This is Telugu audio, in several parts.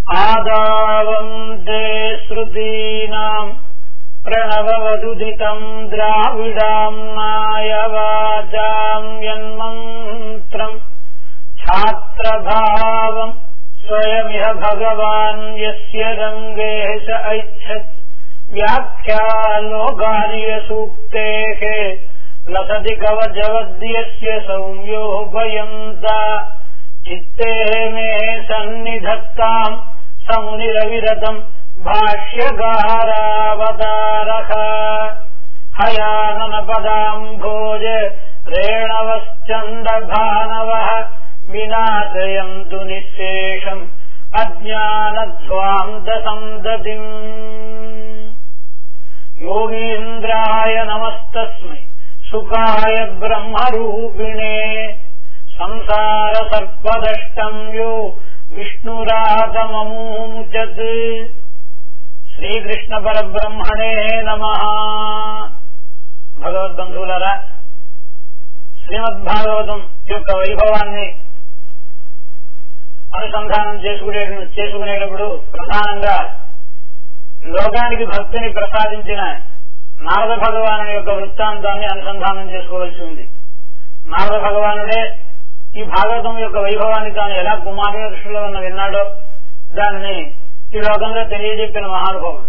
ఆదావంతే శ్రుతీనాం ప్రణవవదుదితం ద్రావిడాంనాయ వాచాం యన్మంత్రం ఛాత్రభావం స్వయమిహ భగవాన్ యస్య రంగే స ఐచ్ఛత్ వ్యాఖ్యాలోకార్యసూక్తేః లసతి కవచవద్యస్య సౌమ్యో భయంత చిత్తే మే సన్నిధత్తాం సమునిరవిరతం భాష్యగారావతారః హయానన పదాంభోజ రేణవశ్చండభానవः వినాశయంతు నిశేషం అజ్ఞానధ్వాంత సందతిం యోగీంద్రాయ నమస్తస్మై సుఖాయ బ్రహ్మరూపిణే సంసార సర్పదష్టం యో విష్ణురాతమూచత్ శ్రీకృష్ణ పరబ్రహ్మణే నమ భగవద్బంధువులరా శ్రీమద్భాగవతం యొక్క వైభవాన్ని అనుసంధానం చేసుకునే చేసుకునేటప్పుడు ప్రధానంగా లోకానికి భక్తిని ప్రసాదించిన నారద భగవాను యొక్క వృత్తాంతాన్ని అనుసంధానం చేసుకోవాల్సి ఉంది నారద భగవానుడే ఈ భాగవతం యొక్క వైభవాన్ని తాను ఎలా కుమారుల దృష్టిలో ఉన్న విన్నాడో దానిని ఈ లోకంలో తెలియజెప్పిన మహానుభావుడు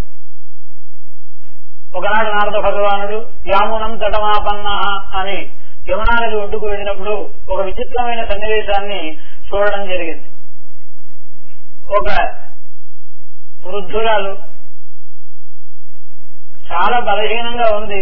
ఒకనాడు నారద భగవానుడు యామునం తటమాపన్న అని యమునా నది ఒడ్డుకు వెళ్ళినప్పుడు ఒక విచిత్రమైన సన్నివేశాన్ని చూడడం జరిగింది ఒక వృద్ధురాలు చాలా బలహీనంగా ఉంది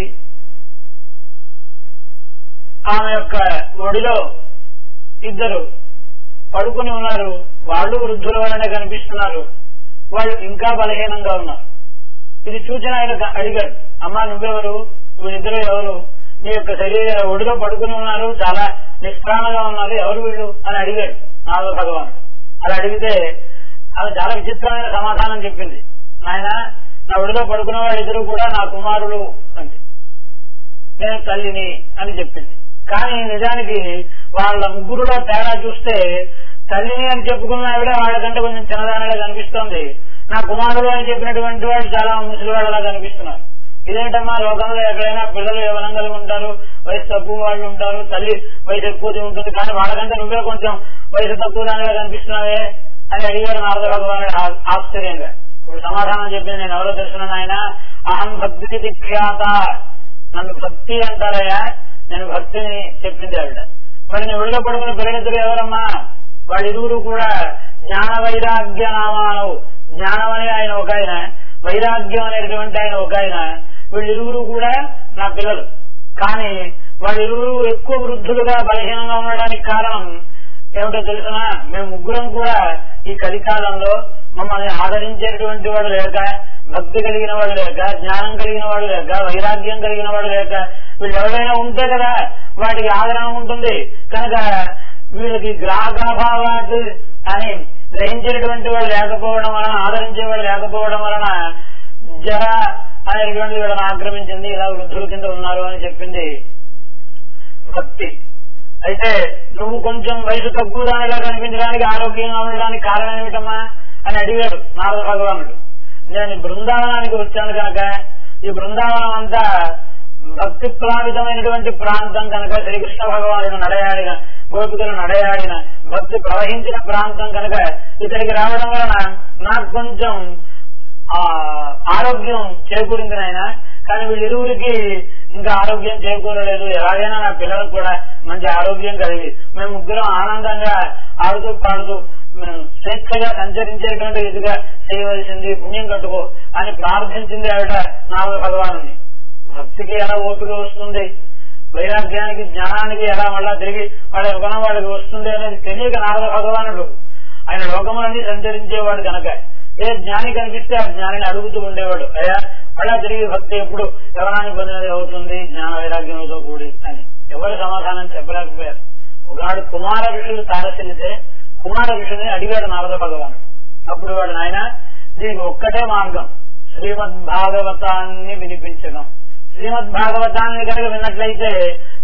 ఆమె యొక్క ఒడిలో ఇద్దరు పడుకుని ఉన్నారు వాళ్ళు వృద్ధుల వలనే కనిపిస్తున్నారు వాళ్ళు ఇంకా బలహీనంగా ఉన్నారు ఇది చూసిన ఆయన అడిగాడు అమ్మా నువ్వెవరు వీళ్ళిద్దరు ఎవరు నీ యొక్క శరీర ఒడిలో పడుకుని ఉన్నారు చాలా నిష్ప్రాణంగా ఉన్నారు ఎవరు వీళ్ళు అని అడిగాడు నారద భగవాన్ అలా అడిగితే ఆమె చాలా విచిత్రమైన సమాధానం చెప్పింది ఆయన నా ఒడిలో పడుకున్న వాళ్ళిద్దరూ కూడా నా కుమారులు అంది నేను తల్లిని అని చెప్పింది కానీ నిజానికి వాళ్ళ ముగ్గురులో తేడా చూస్తే తల్లిని అని చెప్పుకున్న ఆవిడ వాళ్ళకంటే కొంచెం చిన్నదానిలా కనిపిస్తోంది నా కుమారుడు అని చెప్పినటువంటి వాళ్ళు చాలా ముసలి వాళ్ళలా కనిపిస్తున్నారు ఇదేంటమ్మా లోకంలో ఎక్కడైనా పిల్లలు యవనం కలిగి ఉంటారు వయసు తక్కువ వాళ్ళు ఉంటారు తల్లి వయసు ఎక్కువది ఉంటుంది కానీ వాళ్ళకంటే నువ్వే కొంచెం వయసు తక్కువ దానిగా కనిపిస్తున్నావే అని అడిగాడు నారద భగవానుడు ఆ- ఆశ్చర్యంగా ఇప్పుడు సమాధానం చెప్పింది నేను ఎవరో తెలుసున్నాను ఆయన అహం భక్తి ఖ్యాత నన్ను భక్తి అంటారయ్యా నేను భక్తిని చెప్పింది ఆవిడ మరి నీ ఒడిలో పడుకున్న పిల్లలిద్దరు ఎవరమ్మా వాళ్ళిరువురు కూడా జ్ఞాన వైరాగ్య నామాను జ్ఞానం అనే ఆయన ఒక ఆయన వైరాగ్యం అనేటువంటి ఆయన ఒక ఆయన వీళ్ళిరువురు కూడా నా పిల్లలు కానీ వాళ్ళిరువురు ఎక్కువ వృద్ధులుగా బలహీనంగా ఉండడానికి కారణం ఏమిటో తెలుసునా మేము ముగ్గురం కూడా ఈ కలికాలంలో మమ్మల్ని ఆదరించేటువంటి వాడు లేక భక్తి కలిగిన వాడు లేక జ్ఞానం కలిగిన వాడు లేక వైరాగ్యం కలిగిన వాడు లేక వీళ్ళు ఎవరైనా ఉంటే కదా వాటికి ఆదరణ ఉంటుంది కనుక వీళ్ళకి గ్రాహకాభావాలు అని గ్రహించేటువంటి వాడు లేకపోవడం వలన ఆదరించేవాడు లేకపోవడం వలన జర అనేటువంటి వీళ్ళని ఆక్రమించింది ఇలా వృద్ధుల కింద ఉన్నారు అని చెప్పింది భక్తి అయితే నువ్వు కొంచెం వయసు తక్కువ దానిగా కనిపించడానికి ఆరోగ్యంగా ఉండడానికి కారణం ఏమిటమ్మా అని అడిగాడు నారద భగవానుడు నేను ఈ బృందావనానికి వచ్చాను కనుక ఈ బృందావనం అంతా భక్తి ప్లావితమైనటువంటి ప్రాంతం కనుక శ్రీకృష్ణ భగవానుడు నడయాడిన గోపికలు నడయాడిన భక్తి ప్రవహించిన ప్రాంతం కనుక ఇక్కడికి రావడం వలన నాకు కొంచెం ఆ ఆరోగ్యం చేకూరింది నాయన కానీ వీళ్ళిరువురికి ఇంకా ఆరోగ్యం చేకూరలేదు ఎలాగైనా నా పిల్లలకు కూడా మంచి ఆరోగ్యం కలిగి మేము ముగ్గురం ఆనందంగా ఆడుతూ పాడుతూ మేము స్వేచ్ఛగా సంచరించేటువంటి ఇదిగా చేయవలసింది పుణ్యం కట్టుకో అని ప్రార్థించింది ఆవిడ నాలుగు భగవాను భక్తికి ఎలా ఓపిక వస్తుంది వైరాగ్యానికి జ్ఞానానికి ఎలా మళ్ళా తిరిగి వాళ్ళ గుణం వాళ్ళకి వస్తుంది అనేది తెలియక నారద భగవానుడు ఆయన లోకములన్నీ సంచరించేవాడు కనుక ఏ జ్ఞాని కనిపిస్తే ఆ జ్ఞానిని అడుగుతూ ఉండేవాడు అయ్యా మళ్ళా తిరిగి భక్తి ఎప్పుడు యవనాన్ని పొందినది అవుతుంది జ్ఞాన వైరాగ్యంతో కూడి అని ఎవరు సమాధానం చెప్పలేకపోయారు ఒకనాడు కుమార ఋషులు తారసిల్లితే కుమార ఋషుని అడిగాడు నారద భగవానుడు అప్పుడు వాడు నాయన దీనికి ఒక్కటే మార్గం శ్రీమద్ భాగవతాన్ని వినిపించడం శ్రీమద్ భాగవతాన్ని కనుక విన్నట్లయితే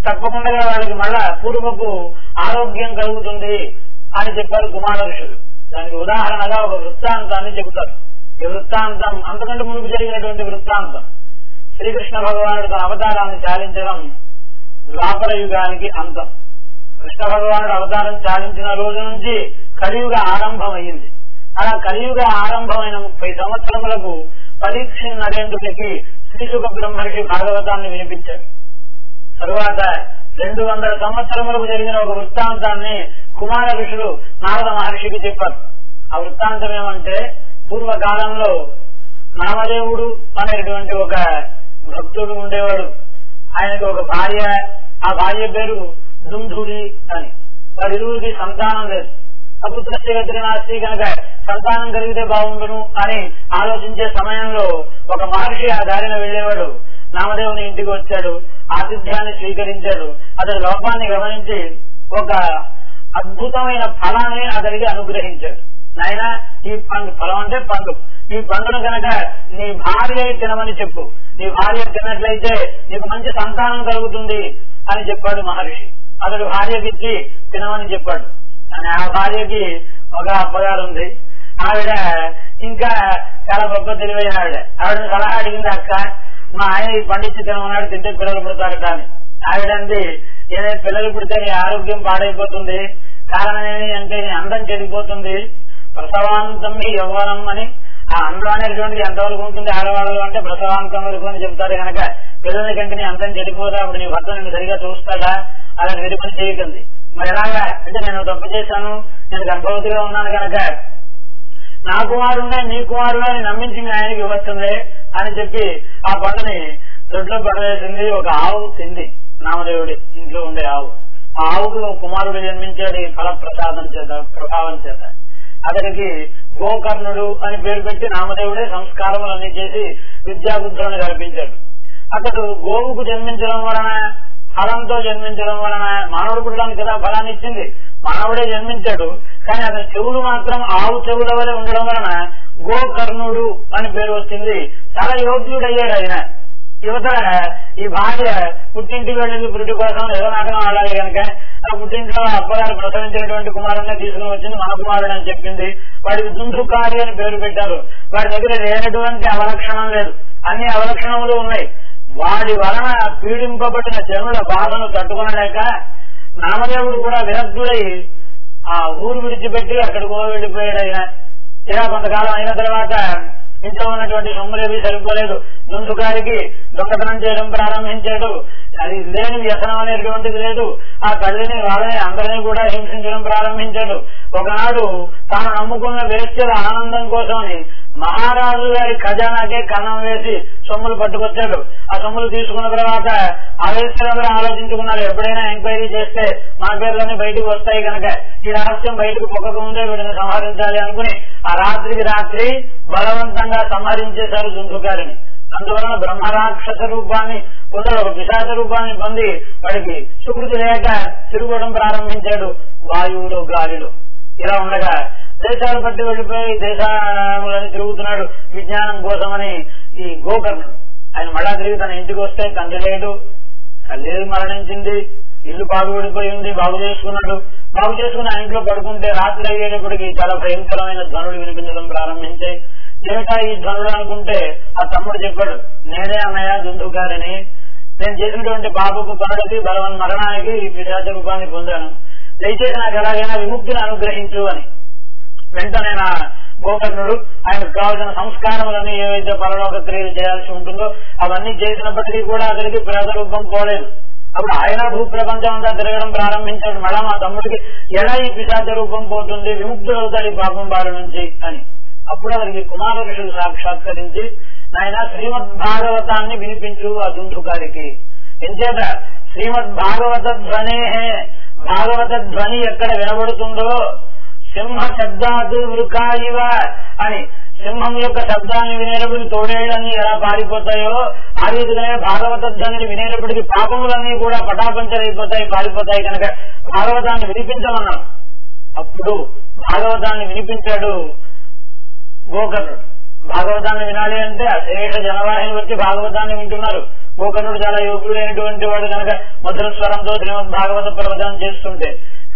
తప్పకుండా వాళ్ళకి మళ్ళా పూర్వపు ఆరోగ్యం కలుగుతుంది అని చెప్పారు కుమార ఋషులు దానికి ఉదాహరణగా ఒక వృత్తాంతాన్ని చెబుతారు ఈ వృత్తాంతం అంతకంటే మునుపు జరిగినటువంటి వృత్తాంతం శ్రీకృష్ణ భగవానుడు తన అవతారాన్ని చాలించడం ద్వాపర యుగానికి అంతం కృష్ణ భగవానుడు అవతారం చాలించిన రోజు నుంచి కలియుగ ఆరంభమైంది అలా కలియుగ ఆరంభమైన ముప్పై సంవత్సరములకు పరీక్ష నరేంద్రుడికి శ్రీసుఖ బ్రహ్మర్షి భాగవతాన్ని వినిపించాడు తరువాత రెండు వందల సంవత్సరములకు జరిగిన ఒక వృత్తాంతాన్ని కుమార ఋషులు నారద మహర్షికి చెప్పారు ఆ వృత్తాంతం ఏమంటే పూర్వకాలంలో నామదేవుడు అనేటువంటి ఒక భక్తుడు ఉండేవాడు ఆయనకు ఒక భార్య ఆ భార్య పేరు దుంధుడి అని వారిరువురికి సంతానం లేదు అపుత్రస్య నాస్తి కనుక సంతానం కలిగితే బాగుండును అని ఆలోచించే సమయంలో ఒక మహర్షి ఆ దారిన వెళ్లేవాడు నామదేవుని ఇంటికి వచ్చాడు ఆతిథ్యాన్ని స్వీకరించాడు అతని లోపాన్ని గమనించి ఒక అద్భుతమైన ఫలాన్ని అతనికి అనుగ్రహించాడు నాయన ఈ పండు ఫలం అంటే పండు ఈ పండును కనుక నీ భార్య తినమని చెప్పు నీ భార్య తిన్నట్లయితే నీకు మంచి సంతానం కలుగుతుంది అని చెప్పాడు మహర్షి అతడు భార్యకిచ్చి తినమని చెప్పాడు కానీ ఆ భార్యకి ఒక అప్పగారు ఉంది ఆవిడ ఇంకా చాలా గొప్ప తెలివైన ఆవిడ ఆవిడ సలహా అడిగింది అక్క మా ఆయన ఈ పండించి తినమన్నాడు తింటే పిల్లలు పుడతారట అని ఆవిడంది ఏదైనా పిల్లలు పుడితే నీ ఆరోగ్యం పాడైపోతుంది కారణం ఏమి అంటే నీ అందం చెడిపోతుంది ప్రసవాంతం మీ యవ్వనం అని ఆ అందం అనేటువంటిది ఎంతవరకు ఉంటుంది ఆడవాళ్ళు అంటే ప్రసవాంతం వరకు అని చెప్తారు కనుక పిల్లల కంటే నీ అందం చెడిపోతే అప్పుడు నీ భర్త నేను సరిగా చూస్తాడా అలా వెలుపని చేయకండి మరి ఎలాగా అంటే నేను తప్పు చేశాను నేను గర్భవతిగా ఉన్నాను కనుక నా కుమారుడే నీ కుమారుడు అని నమ్మించి మీ ఆయనకి ఇవ్వచ్చుంది అని చెప్పి ఆ పంటని దొడ్లో పడవేసింది ఒక ఆవు తింది నామదేవుడి ఇంట్లో ఉండే ఆవు ఆ ఆవుకు ఒక కుమారుడు జన్మించాడు ఈ ఫల ప్రసాదం చేత ప్రభావం చేత అతనికి గోకర్ణుడు అని పేరు పెట్టి నామదేవుడే సంస్కారములన్నీ చేసి విద్యాబుద్ధులను కల్పించాడు అతడు గోవుకు జన్మించడం వలన ఫలంతో జన్మించడం వలన మానవుడు పుట్టడానికి కదా ఫలాన్ని ఇచ్చింది మానవుడే జన్మించాడు కానీ అతని చెవులు మాత్రం ఆవు చెవుల వలె ఉండడం వలన గోకర్ణుడు అని పేరు వచ్చింది చాలా యోగ్యుడయ్యాడు ఆయన యువతల ఈ భార్య పుట్టింటికి వెళ్ళింది పురుటి కోసం ఏదో నాటకం ఆడాలి కనుక ఆ పుట్టింట్లో అప్పగారు ప్రసవించినటువంటి కుమారుడిని తీసుకుని వచ్చింది మన కుమారుడు అని చెప్పింది వాడికి దుందుకారి అని పేరు పెట్టారు వాడి దగ్గర లేనటువంటి అవలక్షణం లేదు అన్ని అవలక్షణములు ఉన్నాయి వాడి వలన పీడింపబడిన జనుల బాధను తట్టుకునలేక నామదేవుడు కూడా విరక్తుడై ఆ ఊరు విడిచిపెట్టి అక్కడికి వెళ్ళిపోయాడు ఆయన ఇలా కొంతకాలం అయిన తర్వాత ఇంట్లో ఉన్నటువంటి సొమ్ములేవి సరిపోలేదు దుందుకారికి దొంగతనం చేయడం ప్రారంభించాడు అది లేని వ్యసనం అనేటువంటిది లేదు ఆ తల్లిని వాళ్ళని అందరినీ కూడా హింసించడం ప్రారంభించాడు ఒకనాడు తాను నమ్ముకున్న వేశ్యల ఆనందం కోసమని మహారాజు గారి ఖజానాకే కన్నం వేసి సొమ్ములు పట్టుకొచ్చాడు ఆ సొమ్ములు తీసుకున్న తర్వాత ఆ వేశ్యలందరూ ఆలోచించుకున్నారు ఎప్పుడైనా ఎంక్వైరీ చేస్తే మా పేర్లన్నీ బయటకు వస్తాయి కనుక ఈ రహస్యం బయటకు పొక్కక ముందే వీటిని సంహరించాలి అనుకుని ఆ రాత్రికి రాత్రి బలవంతంగా సంహరించేశారు దుందుకారిని అందువలన బ్రహ్మరాక్షస రూపాన్ని కొందరు ఒక పిశాచ రూపాన్ని పొంది వాడికి సుకృతి లేక తిరుగుకోవడం ప్రారంభించాడు వాయువులో గాలిలో ఇలా ఉండగా దేశాలు పట్టి వెళ్ళిపోయి దేశాలను తిరుగుతున్నాడు విజ్ఞానం కోసమని ఈ గోకర్ణుడు ఆయన మళ్ళా తిరిగి తన ఇంటికి వస్తే తండ్రి లేడు తల్లి మరణించింది ఇల్లు బాగుపడిపోయి ఉంది బాగు చేసుకున్నాడు బాగు చేసుకుని ఆ ఇంట్లో పడుకుంటే రాత్రి అయ్యేటప్పటికి చాలా భయంకరమైన ధ్వనులు వినిపించడం ప్రారంభించాయి ఏమిటా ఈ ధ్వనులు అనుకుంటే ఆ తమ్ముడు చెప్పాడు నేనే అన్నయ్య దుందుగారని నేను చేసినటువంటి పాపకు పనులకి బలవన్ మరణానికి ఈ పిశాచ రూపాన్ని పొందాను దయచేసి నాకు ఎలాగైనా విముక్తిని అనుగ్రహించు అని వెంటనే నా గోకర్ణుడు ఆయనకు కావాల్సిన సంస్కారములన్నీ ఏవైతే పరలోక క్రియలు చేయాల్సి ఉంటుందో అవన్నీ చేసినప్పటికీ కూడా అతనికి ప్రేత రూపం పోలేదు అప్పుడు ఆయన భూ ప్రపంచం అంతా తిరగడం ప్రారంభించాడు మళ్ళా మా తమ్ముడికి ఎలా ఈ పిశాచ రూపం పోతుంది విముక్తుడు అవుతాడు ఈ పాపం బారి నుంచి అని అప్పుడు అతనికి కుమార ఋషులు సాక్షాత్కరించి ఆయన శ్రీమద్ భాగవతాన్ని వినిపించు ఆ దుందుకారికి ఎంచేత శ్రీమద్ భాగవత ధ్వనే భాగవత ధ్వని ఎక్కడ వినబడుతుందో సింహ శబ్దాదు వృకాయివ అని సింహం యొక్క శబ్దాన్ని వినేటప్పుడు తోడేళ్లన్నీ ఎలా పారిపోతాయో ఆ రీతిగానే భాగవత ధ్వనిని వినేటప్పటికి పాపములన్నీ కూడా పటాపంచలైపోతాయి పారిపోతాయి కనుక భాగవతాన్ని వినిపించమన్నాం అప్పుడు భాగవతాన్ని వినిపించాడు గోకర్ణుడు భాగవతాన్ని వినాలి అంటే అశేష జనవాహిని వచ్చి భాగవతాన్ని వింటున్నారు గోకర్ణుడు చాలా యోగుడైనటువంటి వాడు కనుక మధుర స్వరంతో శ్రీమద్ భాగవత ప్రవచనం చేస్తుంటే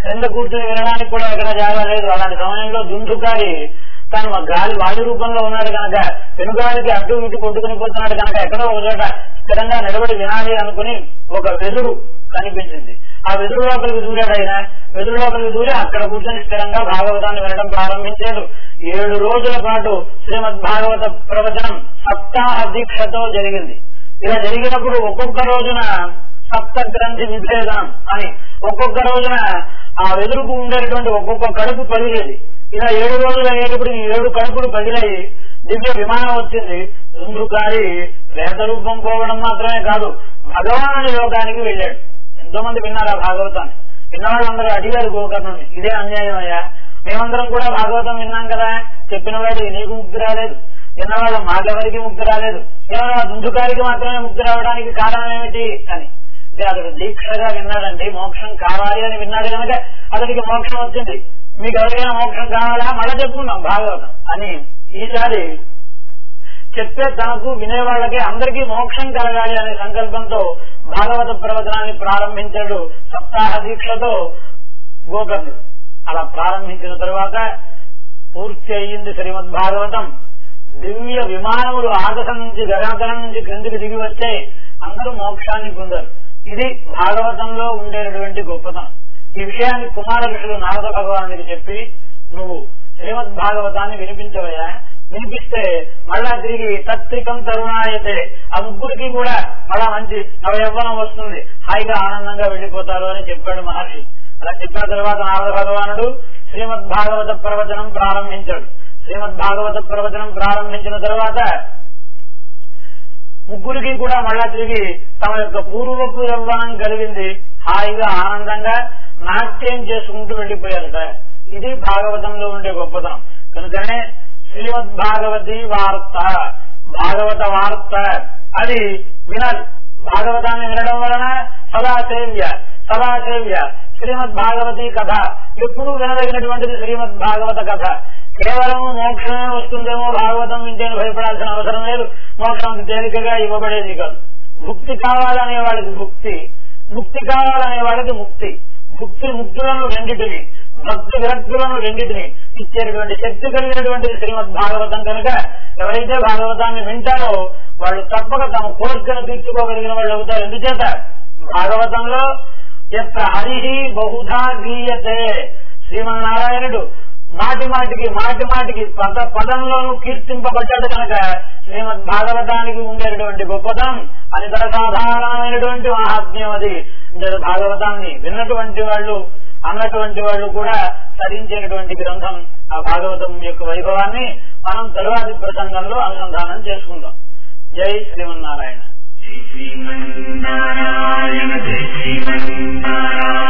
క్రింద కూర్చొని వినడానికి కూడా ఎక్కడ జాగా లేదు అలాంటి సమయంలో దుందుకారి తను ఆ గాలి వాయు రూపంలో ఉన్నాడు కనుక పెనుగాలికి అటు ఇటు కొట్టుకుని పోతున్నాడు కనుక ఎక్కడో ఒక చోట స్థిరంగా నిలబడి వినాలి అనుకుని ఒక వెదురు కనిపించింది ఆ వెదురు లోపలికి దూరాడు ఆయన వెదురు లోపలికి దూరి అక్కడ కూర్చొని స్థిరంగా భాగవతాన్ని వినడం ప్రారంభించాడు ఏడు రోజుల పాటు శ్రీమద్ భాగవత ప్రవచనం సప్తాహ దీక్షతో జరిగింది ఇలా జరిగినప్పుడు ఒక్కొక్క రోజున సప్త గ్రంథి విభేదనం అని ఒక్కొక్క రోజున ఆ వెదురుకు ఉండేటువంటి ఒక్కొక్క కడుపు పగిలేది ఇలా ఏడు రోజులు అయ్యేటప్పుడు ఈ ఏడు కడుపులు పగిలాయి దివ్య విమానం వచ్చింది దుందుకారి వేద రూపం పోవడం మాత్రమే కాదు భగవానుడి లోకానికి వెళ్ళాడు ఎంతో మంది విన్నారు ఆ భాగవతాన్ని విన్న వాళ్ళందరూ అడిగారు గోకర్ణుని ఇదే అన్యాయం అయ్యా మేమందరం కూడా భాగవతం విన్నాం కదా చెప్పిన వాడు నీకు ముక్తి రాలేదు విన్నవాళ్ళు మాకెవరికి ముక్తి రాలేదు కేవలం ఆ దుందుకారికి మాత్రమే ముక్తి రావడానికి కారణం ఏమిటి అని అంటే అతడు దీక్షగా విన్నాడండి మోక్షం కావాలి అని విన్నాడు కనుక అతడికి మోక్షం వచ్చింది మీకు ఎవరికైనా మోక్షం కావాలా మళ్ళీ చెప్పుకుందాం భాగవతం అని ఈసారి చెప్పే తనకు వినేవాళ్ళకి అందరికీ మోక్షం కలగాలి అనే సంకల్పంతో భాగవత ప్రవచనాన్ని ప్రారంభించాడు సప్తాహ దీక్షతో గోకర్ణుడు అలా ప్రారంభించిన తరువాత పూర్తి అయ్యింది శ్రీమద్ భాగవతం దివ్య విమానములు ఆకాశం నుంచి గగనతలం నుంచి క్రిందికి దిగి వచ్చాయి అందరూ మోక్షాన్ని పొందారు ఇది భాగవతంలో ఉండేటటువంటి గొప్పతనం ఈ విషయాన్ని కుమార ఋషులు నారద భగవానుడికి చెప్పి నువ్వు శ్రీమద్ భాగవతాన్ని వినిపించవయ్యా వినిపిస్తే మళ్ళా తిరిగి తత్వికం తరుణాయతే ఆ ముగ్గురికి కూడా మళ్ళా మంచి నవయవ్వనం వస్తుంది హాయిగా ఆనందంగా వెళ్లిపోతారు అని చెప్పాడు మహర్షి అలా చెప్పిన తర్వాత నారద భగవానుడు శ్రీమద్ భాగవత ప్రవచనం ప్రారంభించాడు శ్రీమద్ భాగవత ప్రవచనం ప్రారంభించిన తర్వాత ముగ్గురికి కూడా మళ్ళా తిరిగి తమ యొక్క పూర్వపు యవ్వనం కలిగింది హాయిగా ఆనందంగా నాట్యం చేసుకుంటూ వెళ్లిపోయారట ఇది భాగవతంలో ఉండే గొప్పతనం కనుకనే శ్రీమద్ భాగవతి వార్త భాగవత వార్త అది వినాలి భాగవతాన్ని వినడం వలన సదా సేవ్య సదా సేవ్య శ్రీమద్ భాగవతి కథ ఎప్పుడూ వినదగినటువంటిది శ్రీమద్ భాగవత కథ కేవలం మోక్షమే వస్తుందేమో భాగవతం వింటేనే భయపడాల్సిన అవసరం లేదు మోక్షం తేలికగా ఇవ్వబడేది కాదు భుక్తి కావాలనే వాడికి భుక్తి ముక్తి కావాలనే వాడికి ముక్తి భుక్తి ముక్తులను రెండిటిని భక్తి విరక్తులను రెండిటిని ఇచ్చేటువంటి శక్తి కలిగినటువంటి శ్రీమద్ భాగవతం కనుక ఎవరైతే భాగవతాన్ని వింటారో వాళ్ళు తప్పక తమ కోరికను తీర్చుకోగలిగిన వాళ్ళు అవుతారు ఎందుచేత భాగవతంలో ఎత్ర హరి బహుధా గీయతే శ్రీమన్నారాయణుడు మాటి మాటికి మాటి మాటికి పద పదంలోనూ కీర్తింపబడ్డాడు కనుక శ్రీమద్ భాగవతానికి ఉండేటటువంటి గొప్పతనం అనితర సాధారణమైనటువంటి మహాత్మ్యం అది అంటే భాగవతాన్ని విన్నటువంటి వాళ్ళు అన్నటువంటి వాళ్ళు కూడా తరించేటటువంటి గ్రంథం ఆ భాగవతం యొక్క వైభవాన్ని మనం తరువాతి ప్రసంగంలో అనుసంధానం చేసుకుందాం జై శ్రీమన్నారాయణ జై శ్రీమన్నారాయణ జై శ్రీమన్నారాయణ